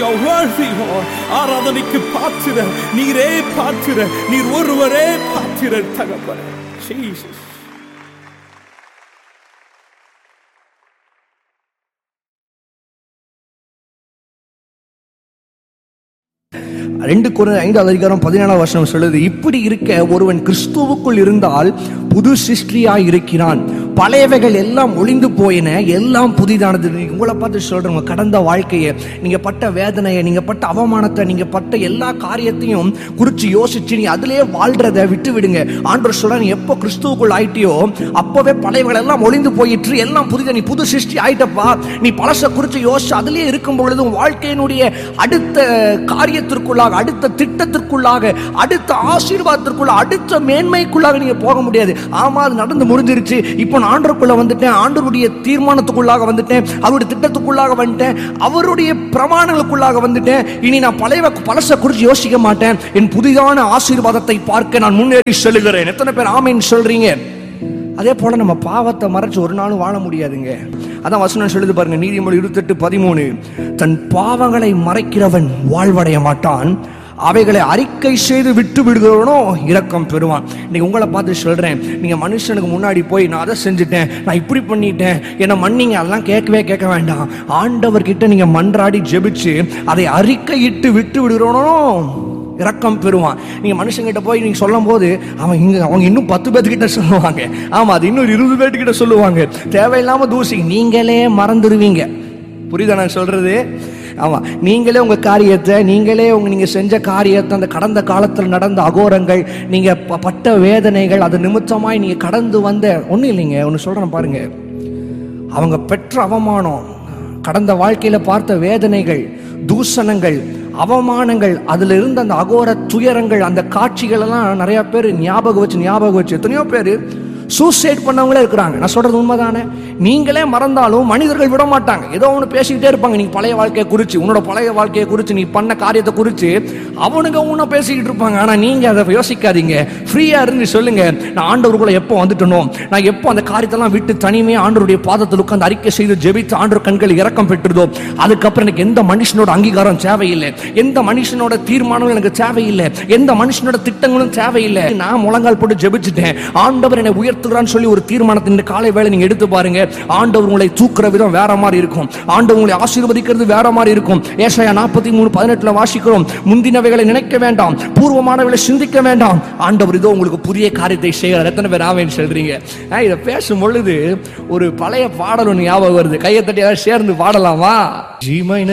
you are worthy Lord ஆராதனைக்கு பாத்திர நீரே பாத்திர நீர் ஒருவரே பாத்திர தகப்பனே Jesus ரெண்டு குறை ஐந்தாவது அதிகாரம் பதினேழாம் வருஷம் சொல்லுது இப்படி இருக்க ஒருவன் கிறிஸ்துவுக்குள் இருந்தால் புது சிருஷ்டியாய் இருக்கிறான் பழையவைகள் எல்லாம் ஒளிந்து போயின எல்லாம் புதிதானது நீங்க உங்களை பார்த்து சொல்றேன் உங்க கடந்த வாழ்க்கையை நீங்க பட்ட வேதனையை நீங்க பட்ட அவமானத்தை நீங்க பட்ட எல்லா காரியத்தையும் குறிச்சு யோசிச்சு நீ அதிலேயே வாழ்றத விட்டு விடுங்க ஆண்டவர் சொல்ற நீ எப்போ கிறிஸ்துவுக்குள் ஆயிட்டியோ அப்பவே பழையவைகள் எல்லாம் ஒளிந்து போயிற்று எல்லாம் புதித நீ புது சிருஷ்டி ஆயிட்டப்பா நீ பழச குறிச்சு யோசிச்சு அதிலேயே இருக்கும் பொழுது உன் வாழ்க்கையினுடைய அடுத்த காரியத்திற்குள்ளாக அடுத்த திட்டத்திற்குள்ளாக அடுத்த ஆசீர்வாதத்திற்குள்ள அடுத்த மேன்மைக்குள்ளாக நீங்க போக முடியாது ஆமா அது நடந்து முடிஞ்சிருச்சு இப்போ நான் ஆண்டருக்குள்ள வந்துட்டேன் ஆண்டருடைய தீர்மானத்துக்குள்ளாக வந்துட்டேன் அவருடைய திட்டத்துக்குள்ளாக வந்துட்டேன் அவருடைய பிரமாணங்களுக்குள்ளாக வந்துட்டேன் இனி நான் பழைய பழச குறித்து யோசிக்க மாட்டேன் என் புதிதான ஆசீர்வாதத்தை பார்க்க நான் முன்னேறி செல்லுகிறேன் எத்தனை பேர் ஆமைன்னு சொல்றீங்க அதே போல நம்ம பாவத்தை மறைச்சு ஒரு நாளும் வாழ முடியாதுங்க அதான் வசனம் சொல்லுது பாருங்க நீதிமொழி இருபத்தெட்டு பதிமூணு தன் பாவங்களை மறைக்கிறவன் வாழ்வடைய மாட்டான் அவைகளை அறிக்கை செய்து விட்டு விடுகிறவனோ இரக்கம் பெறுவான் இன்னைக்கு உங்களை பார்த்து சொல்றேன் நீங்க மனுஷனுக்கு முன்னாடி போய் நான் அதை செஞ்சுட்டேன் நான் இப்படி பண்ணிட்டேன் என்ன மன்னிங்க அதெல்லாம் கேட்கவே கேட்க வேண்டாம் ஆண்டவர்கிட்ட நீங்க மன்றாடி ஜெபிச்சு அதை அறிக்கையிட்டு விட்டு விடுகிறவனோ இரக்கம் பெறுவான் நீங்க மனுஷங்கிட்ட போய் நீங்க சொல்லும் போது அவன் இங்க அவங்க இன்னும் பத்து பேர்த்துக்கிட்ட சொல்லுவாங்க ஆமா அது இன்னொரு இருபது பேர்த்துக்கிட்ட சொல்லுவாங்க தேவையில்லாம தூசி நீங்களே மறந்துடுவீங்க புரியுதா நான் சொல்றது ஆமா நீங்களே உங்க காரியத்தை நீங்களே உங்க நீங்க செஞ்ச காரியத்தை அந்த கடந்த காலத்தில் நடந்த அகோரங்கள் நீங்க ப- பட்ட வேதனைகள் அது நிமித்தமாய் நீங்க கடந்து வந்த ஒண்ணும் இல்லைங்க ஒன்னு சொல்றேன் பாருங்க அவங்க பெற்ற அவமானம் கடந்த வாழ்க்கையில பார்த்த வேதனைகள் தூஷணங்கள் அவமானங்கள் அதுல இருந்த அந்த அகோர துயரங்கள் அந்த காட்சிகள் எல்லாம் நிறைய பேர் ஞாபகம் வச்சு ஞாபகம் வச்சு எத்தனையோ பேர் சூசைட் பண்ணவங்களே இருக்கிறாங்க நான் சொல்றது உண்மைதானே நீங்களே மறந்தாலும் மனிதர்கள் விட மாட்டாங்க ஏதோ ஒன்று பேசிக்கிட்டே இருப்பாங்க நீங்க பழைய வாழ்க்கையை குறித்து உன்னோட பழைய வாழ்க்கையை குறித்து நீ பண்ண காரியத்தை குறித்து அவனுங்க உன்ன பேசிக்கிட்டு இருப்பாங்க ஆனா நீங்க அதை யோசிக்காதீங்க ஃப்ரீயா இருந்து சொல்லுங்க நான் ஆண்டவருக்குள்ள எப்போ வந்துட்டனோ நான் எப்போ அந்த காரியத்தெல்லாம் விட்டு தனிமையா ஆண்டவருடைய பாதத்தில் உட்கார்ந்து அறிக்கை செய்து ஜெபித்து ஆண்டவர் கண்கள் இறக்கம் பெற்றுதோ அதுக்கப்புறம் எனக்கு எந்த மனுஷனோட அங்கீகாரம் தேவையில்லை எந்த மனுஷனோட தீர்மானமும் எனக்கு தேவையில்லை எந்த மனுஷனோட திட்டங்களும் தேவையில்லை நான் முழங்கால் போட்டு ஜெபிச்சுட்டேன் ஆண்டவர் என்னை உயர்த்துகிறான்னு சொல்லி ஒரு தீர்மானத்தை இந்த காலை வேளை நீங்க எடுத்து பாருங்க ஆண்டவர் உங்களை தூக்குற விதம் வேற மாதிரி இருக்கும் ஆண்டவர் உங்களை ஆசீர்வதிக்கிறது வேற மாதிரி இருக்கும் ஏசாயா நாற்பத்தி மூணு பதினெட்டுல வாசிக்கிறோம் முந்தினவைகளை நினைக்க வேண்டாம் பூர்வமானவைகளை சிந்திக்க வேண்டாம் ஆண்டவர் இதோ உங்களுக்கு புதிய காரியத்தை செய்கிறார் எத்தனை பேர் ஆவேன்னு சொல்றீங்க ஆ, இதை பேசும் பொழுது ஒரு பழைய பாடல் ஒன்று ஞாபகம் வருது கையை தட்டி யாராவது சேர்ந்து பாடலாமா ஜீமை